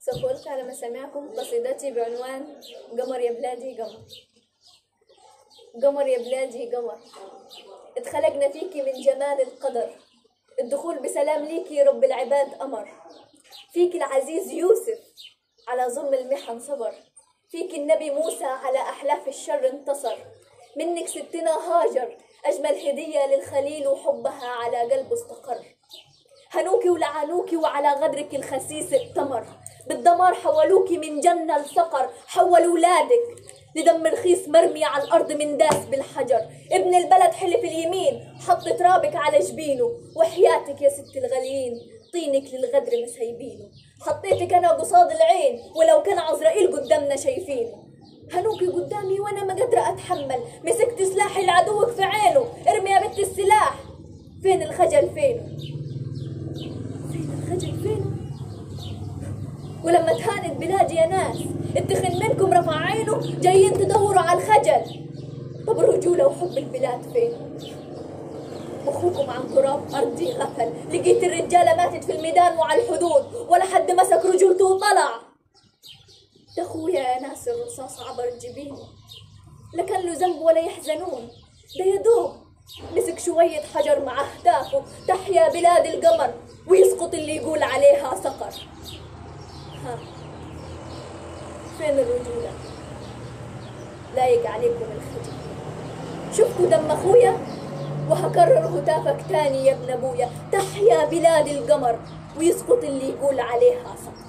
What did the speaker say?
سوف ألقي على مسامعكم قصيدتي بعنوان قمر يا بلادي قمر قمر يا بلادي قمر اتخلقنا فيكي من جمال القدر الدخول بسلام ليكي رب العباد أمر فيك العزيز يوسف على ظلم المحن صبر فيك النبي موسى على أحلاف الشر انتصر منك ستنا هاجر أجمل هدية للخليل وحبها على قلبه استقر هنوكي ولعنوكي وعلى غدرك الخسيس ائتمر بالدمار حولوكي من جنة لفقر حولوا ولادك لدم رخيص مرمي على الأرض من داس بالحجر ابن البلد حلف اليمين حط ترابك على جبينه وحياتك يا ست الغاليين طينك للغدر مسيبينه حطيتك أنا قصاد العين ولو كان عزرائيل قدامنا شايفينه هنوكي قدامي وانا ما قادرة اتحمل مسكت سلاحي لعدوك في عينه ارمي يا بنت السلاح فين الخجل فين فين الخجل فين ولما تهانت بلادي يا ناس التخن منكم رفع عينه جايين تدوروا على الخجل طب الرجولة وحب البلاد فين مخوكم عن تراب أرضي غفل لقيت الرجالة ماتت في الميدان وعلى الحدود ولا حد مسك رجولته وطلع ده اخويا يا ناس الرصاص عبر جبينه لا كان له ذنب ولا يحزنون ده يدوب مسك شوية حجر مع أهدافه تحيا بلاد القمر ويسقط اللي يقول عليها صقر ها فين الرجولة لايق عليكم الخجل شفتوا دم أخويا وهكرر هتافك تاني يا ابن أبويا تحيا بلاد القمر ويسقط اللي يقول عليها صقر